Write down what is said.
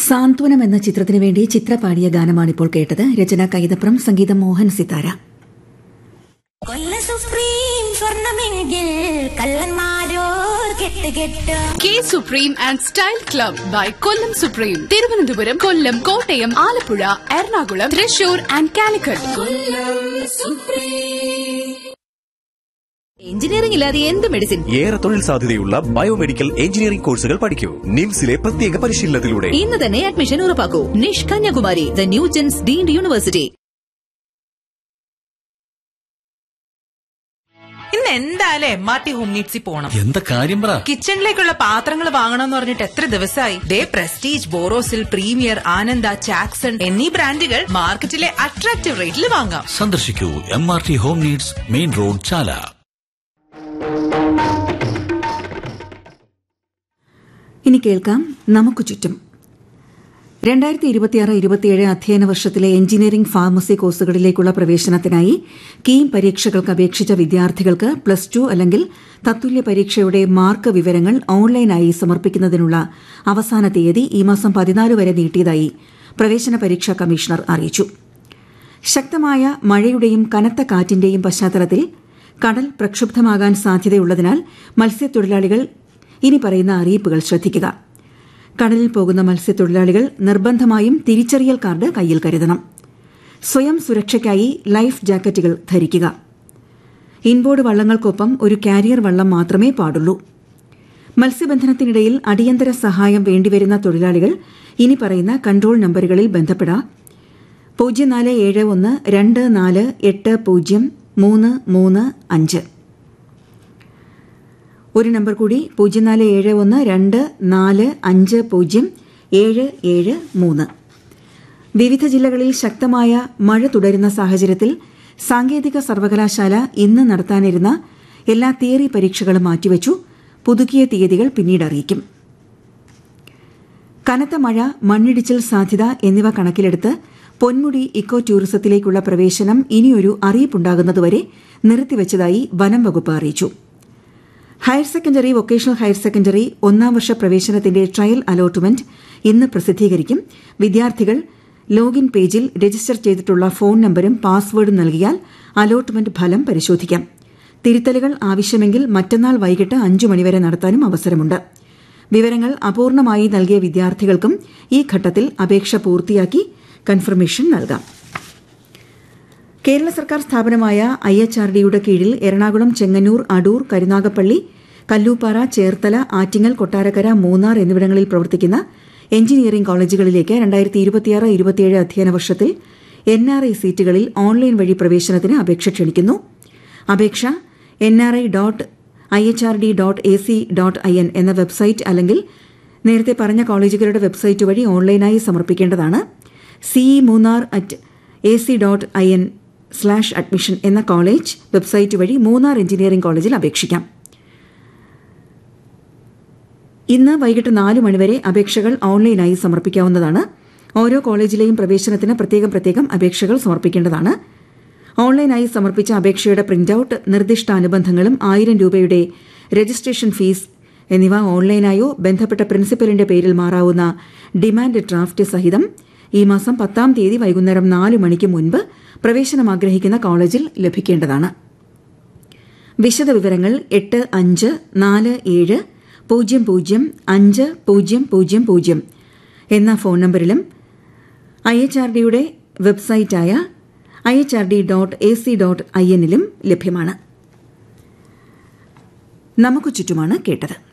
സാന്ത്വനം എന്ന ചിത്രത്തിനു വേണ്ടി ചിത്ര പാടിയ ഗാനമാണിപ്പോൾ കേട്ടത് രചന കൈതപ്രം സംഗീതം മോഹൻ സിതാര കൊല്ല സുപ്രീം സ്വർണമെങ്കിൽ കള്ളന്മാരോർ കെട്ട് കെട്ട് K supreme and style club by Kollam supreme Thiruvananthapuram Kollam Kottayam Alappuzha Ernakulam Thrissur and Calicut engineering ഇല്ലാതെ എന്ത് മെഡിസിൻ ഏറെ തൊഴിൽ സാധ്യതയുള്ള ബയോമെഡിക്കൽ എഞ്ചിനീയറിംഗ് കോഴ്സുകൾ പഠിക്കൂ നിംസിലെ പ്രത്യേക പരിശീലനത്തിലൂടെ ഇന്ന് തന്നെ അഡ്മിഷൻ ഉറപ്പാക്കൂ നിഷ് Kanyakumari the new gens deemed university ഇന്ന് എന്തായാലും എം ആർ ടി ഹോം നീഡ്സിൽ പോണം എന്താ കാര്യം പറ കിച്ചണിലേക്കുള്ള പാത്രങ്ങൾ വാങ്ങണമെന്ന് പറഞ്ഞിട്ട് എത്ര ദിവസമായി ദേ പ്രസ്റ്റീജ് ബോറോസിൽ പ്രീമിയർ ആനന്ദ ചാക്സൺ എന്നീ ബ്രാൻഡുകൾ മാർക്കറ്റിലെ അട്രാക്റ്റീവ് റേറ്റിൽ വാങ്ങാം സന്ദർശിക്കൂ M R T home needs main road Chala ഇനി കേൾക്കാം നമുക്ക് ചുറ്റും രണ്ടായിരത്തി ഇരുപത്തിയാറ് ഇരുപത്തിയേഴ് അധ്യയന വർഷത്തിലെ എഞ്ചിനീയറിംഗ് ഫാർമസി കോഴ്സുകളിലേക്കുള്ള പ്രവേശനത്തിനായി കീം പരീക്ഷകൾക്ക് അപേക്ഷിച്ച വിദ്യാർത്ഥികൾക്ക് പ്ലസ് ടു അല്ലെങ്കിൽ തത്തുല്യ പരീക്ഷയുടെ മാർക്ക് വിവരങ്ങൾ ഓൺലൈനായി സമർപ്പിക്കുന്നതിനുള്ള അവസാന തീയതി ഈ മാസം പതിനാല് വരെ നീട്ടിയതായി പ്രവേശന പരീക്ഷാ കമ്മീഷണർ അറിയിച്ചു ശക്തമായ മഴയുടെയും കനത്ത കാറ്റിന്റെയും പശ്ചാത്തലത്തിൽ കടൽ പ്രക്ഷുബ്ധമാകാൻ സാധ്യതയുള്ളതിനാൽ മത്സ്യത്തൊഴിലാളികൾ ഇനി പറയുന്ന അറിയിപ്പുകൾ ശ്രദ്ധിക്കുക കടലിൽ പോകുന്ന മത്സ്യത്തൊഴിലാളികൾ നിർബന്ധമായും തിരിച്ചറിയൽ കാർഡ് കയ്യിൽ കരുതണം സ്വയം സുരക്ഷയ്ക്കായി ലൈഫ് ജാക്കറ്റുകൾ ധരിക്കുക ഇൻബോർഡ് വള്ളങ്ങൾക്കൊപ്പം ഒരു കാരിയർ വള്ളം മാത്രമേ പാടുള്ളൂ മത്സ്യബന്ധനത്തിനിടയിൽ അടിയന്തര സഹായം വേണ്ടിവരുന്ന തൊഴിലാളികൾ ഇനി പറയുന്ന കൺട്രോൾ നമ്പറുകളിൽ ബന്ധപ്പെടാം പൂജ്യം നാല് ഏഴ് ഒന്ന് രണ്ട് നാല് എട്ട് പൂജ്യം മൂന്ന് മൂന്ന് അഞ്ച് ഒരു നമ്പർ കൂടി പൂജ്യം നാല് ഏഴ് ഒന്ന് രണ്ട് നാല് അഞ്ച് പൂജ്യം ഏഴ് ഏഴ് മൂന്ന് വിവിധ ജില്ലകളിൽ ശക്തമായ മഴ തുടരുന്ന സാഹചര്യത്തിൽ സാങ്കേതിക സർവകലാശാല ഇന്ന് നടത്താനിരുന്ന എല്ലാ തിയറി പരീക്ഷകളും മാറ്റിവച്ചു പുതുക്കിയ തീയതികൾ പിന്നീട് അറിയിക്കും കനത്ത മഴ മണ്ണിടിച്ചിൽ സാധ്യത എന്നിവ കണക്കിലെടുത്ത് പൊന്മുടി ഇക്കോ ടൂറിസത്തിലേക്കുള്ള പ്രവേശനം ഇനിയൊരു അറിയിപ്പുണ്ടാകുന്നതുവരെ നിർത്തിവച്ചതായി വനം വകുപ്പ് അറിയിച്ചു higher secondary vocational higher secondary ഒന്നാം വർഷ പ്രവേശനത്തിന്റെ ട്രയൽ അലോട്ട്മെന്റ് ഇന്ന് പ്രസിദ്ധീകരിക്കും വിദ്യാർത്ഥികൾ ലോഗിൻ പേജിൽ രജിസ്റ്റർ ചെയ്തിട്ടുള്ള ഫോൺ നമ്പരും പാസ്വേഡും നൽകിയാൽ അലോട്ട്മെന്റ് ഫലം പരിശോധിക്കാം തിരുത്തലുകൾ ആവശ്യമെങ്കിൽ മറ്റന്നാൾ വൈകിട്ട് അഞ്ചു മണിവരെ നടത്താനും അവസരമുണ്ട് വിവരങ്ങൾ അപൂർണമായി നൽകിയ വിദ്യാർത്ഥികൾക്കും ഈ ഘട്ടത്തിൽ അപേക്ഷ പൂർത്തിയാക്കി കൺഫർമേഷൻ നൽകാം കേരള സർക്കാർ സ്ഥാപനമായ ഐ എച്ച് ആർ ഡിയുടെ കീഴിൽ എറണാകുളം ചെങ്ങന്നൂർ അടൂർ കരുനാഗപ്പള്ളി കല്ലൂപ്പാറ ചേർത്തല ആറ്റിങ്ങൽ കൊട്ടാരക്കര മൂന്നാർ എന്നിവിടങ്ങളിൽ പ്രവർത്തിക്കുന്ന എഞ്ചിനീയറിംഗ് കോളേജുകളിലേക്ക് രണ്ടായിരത്തി ഇരുപത്തിയാറ് ഇരുപത്തിയേഴ് അധ്യയന വർഷത്തിൽ എൻ ആർ ഐ സീറ്റുകളിൽ ഓൺലൈൻ വഴി പ്രവേശനത്തിന് അപേക്ഷ ക്ഷണിക്കുന്നു അപേക്ഷ N R I dot I H R D dot A C dot I N എന്ന വെബ്സൈറ്റ് അല്ലെങ്കിൽ നേരത്തെ പറഞ്ഞ കോളേജുകളുടെ വെബ്സൈറ്റ് വഴി ഓൺലൈനായി സമർപ്പിക്കേണ്ടതാണ് C E Munnar at A C dot I N slash admission എന്ന കോളേജ് വെബ്സൈറ്റ് വഴി മൂന്നാർ എഞ്ചിനീയറിംഗ് കോളേജിൽ അപേക്ഷിക്കാം ഇന്ന് വൈകിട്ട് നാല് മണിവരെ അപേക്ഷകൾ ഓൺലൈനായി സമർപ്പിക്കാവുന്നതാണ് ഓരോ കോളേജിലെയും പ്രവേശനത്തിന് പ്രത്യേകം പ്രത്യേകം അപേക്ഷകൾ സമർപ്പിക്കേണ്ടതാണ് ഓൺലൈനായി സമർപ്പിച്ച അപേക്ഷയുടെ പ്രിന്റൌട്ട് നിർദ്ദിഷ്ട അനുബന്ധങ്ങളും ആയിരം രൂപയുടെ രജിസ്ട്രേഷൻ ഫീസ് എന്നിവ ഓൺലൈനായോ ബന്ധപ്പെട്ട പ്രിൻസിപ്പലിന്റെ പേരിൽ മാറാവുന്ന ഡിമാൻഡ് ഡ്രാഫ്റ്റ് സഹിതം ഈ മാസം പത്താം തീയതി വൈകുന്നേരം നാല് മണിക്ക് മുൻപ് പ്രവേശനം ആഗ്രഹിക്കുന്ന കോളേജിൽ ലഭിക്കേണ്ടതാണ് വിശദവിവരങ്ങൾ എട്ട് അഞ്ച് നാല് ഏഴ് പൂജ്യം പൂജ്യം അഞ്ച് പൂജ്യം പൂജ്യം പൂജ്യം എന്ന ഫോൺ നമ്പറിലും ഐ എച്ച് ആർ ഡിയുടെ വെബ്സൈറ്റായ I H R D dot A C dot I എന്നിലും ലഭ്യമാണ് നമുക്ക് ചുറ്റുമാണ് കേട്ടത്